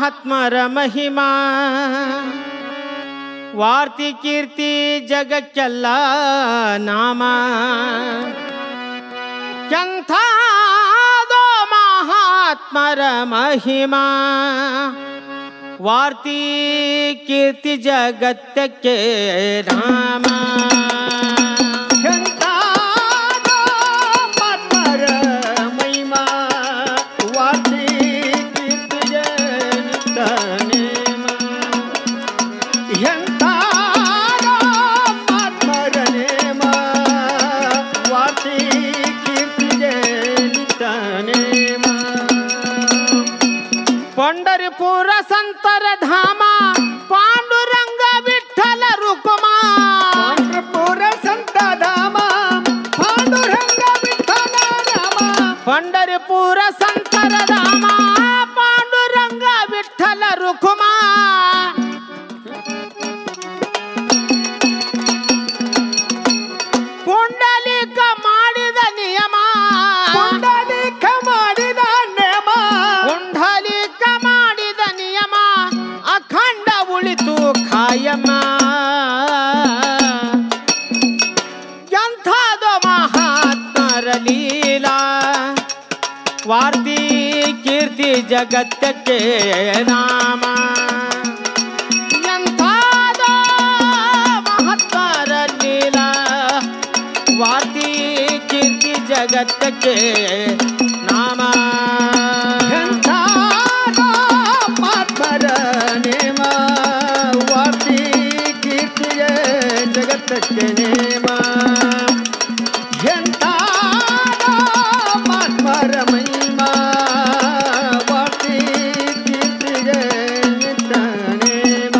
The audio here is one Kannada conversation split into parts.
ಮಹಾತ್ಮರ ಮಹಿಮಾ ವಾರ್ತಿ ಕೀರ್ತಿ ಜಗಕ್ಕೆಲ್ಲ ನಾಮ ಎಂಥದೋ ಮಹಾತ್ಮರ ಮಹಿಮಾ ವಾರ್ತಿ ಕೀರ್ತಿ ಜಗತ್ತಕ್ಕೆ ರಾಮ ಎಂತಾದೋ ಮತ್ಮರ ಮಹಿಮಾ ವಾಸಿ ಕೀರ್ತಿಗೆ ನಿತ್ತನೇಮ. ಎಂತಾದೋ ಮತ್ಮರ ನೇಮ ವಾಸಿ ಕೀರ್ತಿಗೆ ನಿತ್ತನೇಮ. ಪಂಡರಿಪುರ ಸಂತರ ಧಾಮ ಪಾಂಡುರಂಗ ವಿಠಲ ರುಕುಮಾ ಪಾಂಡುಪುರ ಸಂತ ಧಾಮ ಪಾಂಡುರಂಗ ವಿಠಲ ರಾಮ ಪಂಡರಿಪುರ ಸಂತರ ಧಾಮ ಪಾಂಡುರಂಗ ವಿಠಲ ರುಕುಮಾ ಪುಂಡಲಿಕ ಮಾಡಿದ ನಿಯಮ ಪುಂಡಲಿಕ ಮಾಡಿದ ನೇಮ ಪುಂಡಲಿಕ ಮಾಡಿದ ನಿಯಮ ಅಖಂಡ ಉಳಿತು ಖಾಯಮ ಎಂಥದೋ ಮಹಾತ್ಮರ ಲೀಲಾ ವಾರ್ತಿ ಕೀರ್ತಿ ಜಗತ್ತಕ್ಕೆ ನಾಮ ಎಂಥದೋ ಮಹಾತ್ಮರ ಲೀಲಾ ವಾರ್ತಿ ಕೀರ್ತಿ ಜಗತ್ತಕ್ಕೆ ನಾಮ ಎಂಥಾದೋ ಮಾತ್ಮರ ನೇಮ ವಾರ್ತಿ ಕೀರ್ತಿಗೆ ಜಗತ್ತಕ್ಕೆ ನೇಮ ಎಂಥಾದೋ ಮಾತ್ಮರ ಮಹಿಮ ವಾರ್ತಿ ಕೀರ್ತಿಗೆ ನಿತ್ತ ನೇಮ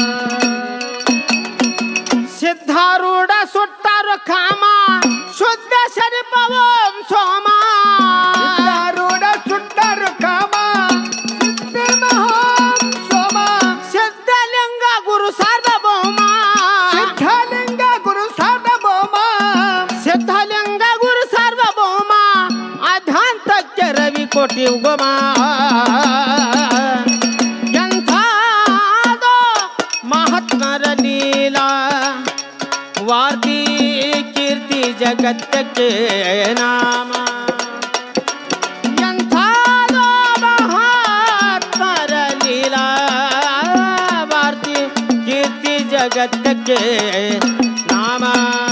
ಸಿದ್ಧಾರೂಢ ಸುಟ್ಟರು ಕಾಮ ಶುದ್ಧ ಸರಿಪವಂ ಸೋಮ ಸಿದ್ಧಾರೂಢ ಸುಟ್ಟರು ಕಾಮ ಸಿದ್ಧಮಹೋಂ ಸೋಮ ಸಿದ್ಧಲಿಂಗ ಗುರು ಸಾರ್ವಭೌಮ ಸಿದ್ಧಲಿಂಗ ಗುರು ಸಾರ್ವಭೌಮ ಸಿದ್ಧಲಿಂಗ ಗುರು ಸಾರ್ವಭೌಮ ಅಧಾಂತಕ್ಕೆ ರವಿ ಕೋಟಿ ಉಗಮ ಎಂಥದೋ ಮಹಾತ್ಮರ ಲೀಲಾ ವಾರ್ತಿ ಕೀರ್ತಿ ಜಗತ್ತಕ್ಕೆ ನಾಮ ಎಂಥದೋ ಮಹಾತ್ಮರ ಲೀಲಾ ವಾರ್ತಿ ಕೀರ್ತಿ ಜಗತ್ತಕ್ಕೆ ನಾಮ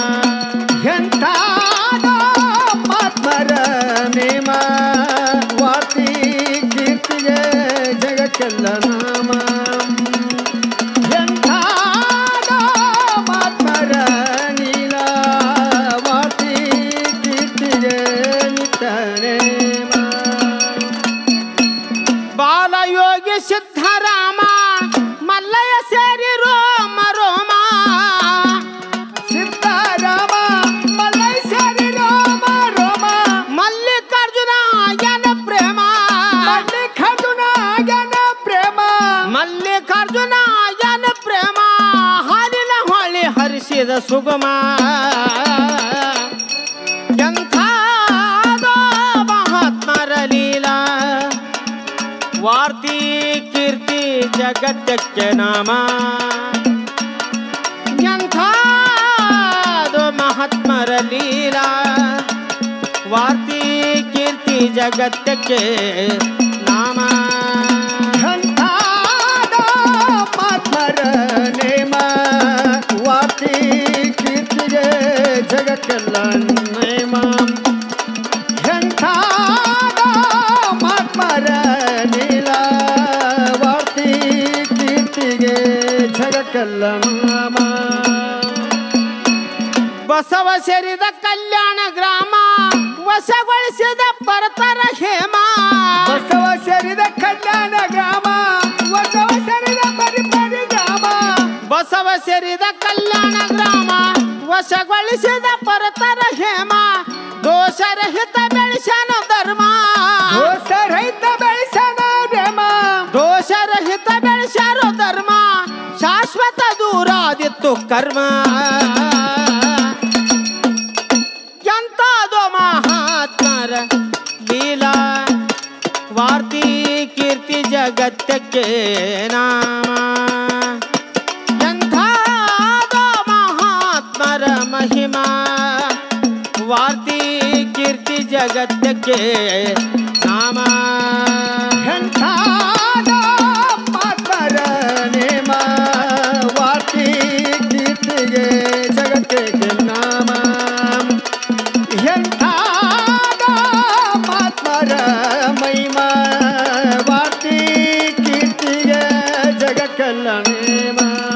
ಎಂಥಾದೋ ಮಾತ್ಮರ ನೇಮ ವಾರ್ತಿ ಕೀರ್ತಿಗೆ ಜಗಕ್ಕೆಲ್ಲ ನಾಮ ಎಂಥಾದೋ ಮಾತ್ಮರ ನೀಲ ವಾರ್ತಿ ಕೀರ್ತಿಗೆ ನಿತ್ತ ನೇಮ ಬಾಲಯೋಗಿ ಸಿದ್ಧರಾಮ ಮಲ್ಲಯ ಸೇರಿ ರೋಮ ರೋಮ ಸಿದ್ಧಾರಾಮ ಮಲೈ ಸರಿ ರೋಮ ರೋಮ ಮಲ್ಲಿಕಾರ್ಜುನ ಯನ ಪ್ರೇಮ ಮಲ್ಲಿಕಾರ್ಜುನ ಗಣ ಪ್ರೇಮ ಮಲ್ಲಿಕಾರ್ಜುನ ಯನ ಪ್ರೇಮ ಹಾಲಿನ ಹೊಳಿ ಹರಿಸಿದ ಸುಗಮ ಎಂಥದೋ ಮಹಾತ್ಮರ ಲೀಲಾ ವಾರ್ತಿ ಕೀರ್ತಿ ಜಗತ್ತಕ್ಕೆ ನಾಮ ಎಂಥದೋ ಮಹಾತ್ಮರ ಲೀಲಾ ವಾರ್ತಿ ಕೀರ್ತಿ ಜಗತ್ತಕ್ಕೆ ನಾಮ ಎಂಥಾದೋ ಮಾತ್ಮರ ನೇಮ ವಾರ್ತಿ ಕೀರ್ತಿಗೆ ಜಗಕ್ಕೆಲ್ಲ ನೇಮ ಎಂಥಾದೋ ಮಾತ್ಮರ ನೀಲ ವಾರ್ತಿ ಕೀರ್ತಿಗೆ ಜಗಕ್ಕೆಲ್ಲ ನಾಮ ಬಸವ ಸೇರಿದ ಕಲ್ಯಾಣ ಗ್ರಾಮ ವಶಗೊಳಿಸಿದ ಪರತರ ಹೇಮ ಬಸವ ಸೇರಿದ ಕಲ್ಯಾಣ ಗ್ರಾಮ ಬಸವ ಸೇರಿದ ಪರಿಪರಿ ಗ್ರಾಮ ಬಸವ ಸೇರಿದ ಕಲ್ಯಾಣ ಗ್ರಾಮ ವಶಗೊಳಿಸಿದ ಪರತರ ಹೇಮ ದೋಷರಹಿತ ಬೆಳೆಸನ ಧರ್ಮ ದೋಷರಹಿತ ಬೆಳೆಸಣ ಪ್ರೇಮ ದೋಷರಹಿತ ಬೆಳೆಸಾರೋ ಧರ್ಮ ಶಾಶ್ವತ ದೂರಾದಿತ್ತು ಕರ್ಮ ಎಂತದೋ ಮಹಾತ್ಮರ ಲೀಲಾ ವಾರ್ತಿ ಕೀರ್ತಿ ಜ ಜಗತ್ತಕ್ಕೆ ನಾಮ ಎಂಥಾದೋ ಮಹಾತ್ಮರ ಮಹಿಮಾ ವಾರ್ತಿ ಕೀರ್ತಿ ಜಗತ್ತಕ್ಕೆ ನಾಮ ಎಂಥಾದ ಮಾತ್ಮರ ನೇಮ ವಾರ್ತಿ ಕೀರ್ತಿಗೆ ಜಗತ್ತಿಗೆ ನಾಮ ಎಂಥಾದ ಮಾತ್ಮರ ಮಹಿಮ ವಾರ್ತಿ ಕೀರ್ತಿಗೆ ಜಗಕ್ಕೆಲ್ಲ ನೇಮ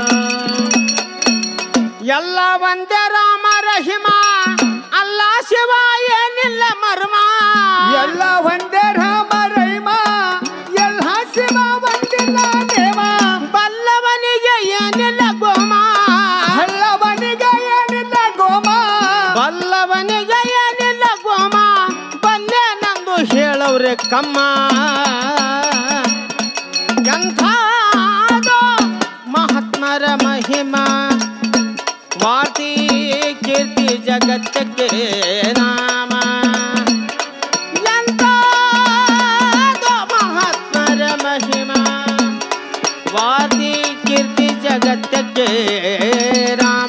ಎಲ್ಲ ಒಂದೇ ರಾಮ ರಹಿಮ ಅಲ್ಲ ಶಿವ ಏನಿಲ್ಲ ಮರ್ಮ ಎಲ್ಲ ಒಂದೇ ರಾಮ ರೈಮ ಎಲ್ಲ ಶಿವ ಒಂದಿಲ್ಲ ನೇಮ ಬಲ್ಲವನಿಗೆ ಏನಿಲ್ಲ ಗೋಮ ಹಲ್ಲವನಿಗೆ ಏನಿಲ್ಲ ಗೋಮ ಬಲ್ಲವನಿಗೆ ಏನಿಲ್ಲ ಗೋಮ ಬಲ್ಲೆ ನಂದು ಹೇಳವ್ರೆ ಕಮ್ಮ ಎಂಥಾದೋ ಮಹಾತ್ಮರ ಮಹಿಮಾ ವಾರ್ತಿ ಕೀರ್ತಿ ಜಗತ್ತಕ್ಕೆ ನಾಮ ಎಂಥಾದೋ ಮಹಾತ್ಮರ ಮಹಿಮಾ ವಾರ್ತಿ ಕೀರ್ತಿ ಜಗತ್ತಕ್ಕೆ ರಾಮ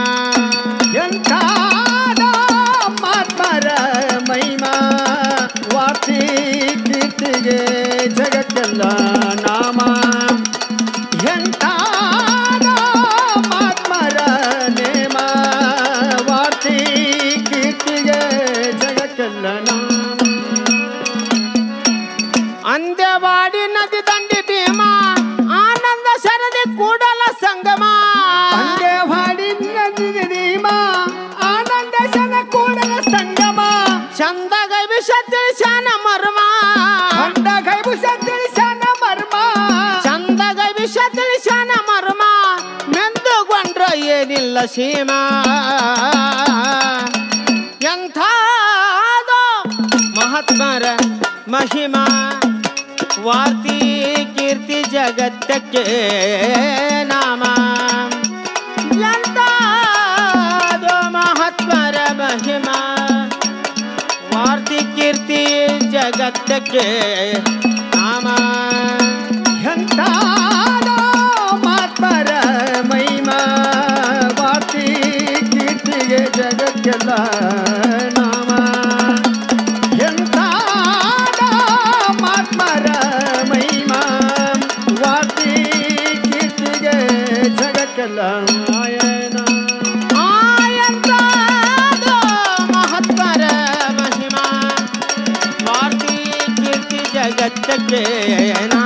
ಎಂಥಾದ ಮಾತ್ಮರ ಮಹಿಮ ವಾರ್ತಿ ಕೀರ್ತಿಗೆ ಜಗತ್ತೆಲ್ಲ ನಾಮ ಎಂಥಾದ ಮಾತ್ಮರ ನೇಮ ವಾರ್ತಿ ಕೀರ್ತಿಗೆ ಜಗತ್ತೆಲ್ಲ ನಾಮ ಅಂದ್ಯವಾಡಿ ನದಿ ದಂಡಿ ಭೀಮ ಆನಂದ ಶರದಿ ಕೂಡಲ ಸಂಗಮ ಅಂದೇವಾಡಿ ನದಿಮ ಆನಂದ ಶನ ಕೂಡಲ ಸಂಗಮ ಚಂದಗ ವಿಷ ತಿಳಿಸ್ಯಾನ ಮರ್ಮ ಅಂದ ಕೈಬುಷ ತಿಳಿಸನ ಮರ್ಮ ಚಂದಗ ವಿಷ ತಿಳಿಸ್ಯಾನ ಮರ್ಮ ಮೆಂದುಗೊಂಡ್ರ ಏನಿಲ್ಲ ಸೀಮಾ ಎಂಥಾದೋ ಮಹಾತ್ಮರ ಮಹಿಮಾ ವಾರ್ತಿ ಕೀರ್ತಿ ಜಗತ್ತಕ್ಕೆ ನಾಮ ಎಂಥಾದೋ ಮಹಾತ್ಮರ ಮಹಿಮಾ ವಾರ್ತಿ ಕೀರ್ತಿ ಜಗತ್ತಕ್ಕೆ ನಾಮ ಎಂತಾದ ಮಾತ್ಮರ ಮಹಿಮ ವಾರ್ತಿ ಕೀರ್ತಿಗೆ ಜಗಕ್ಕೆಲ್ಲ ನಾಮ ಎಂತಾದ ಮಾತ್ಮರ ಮಹಿಮ ವಾರ್ತಿ ಕೀರ್ತಿಗೆ ಜಗಕ್ಕೆಲ್ಲ ಆಯನ ಆಯಂತಾದೋ ಮಹತ್ವರ ಮಹಿಮಾ ವಾರ್ತಿ ಕೀರ್ತಿ ಜಗತ್ತಕ್ಕೆ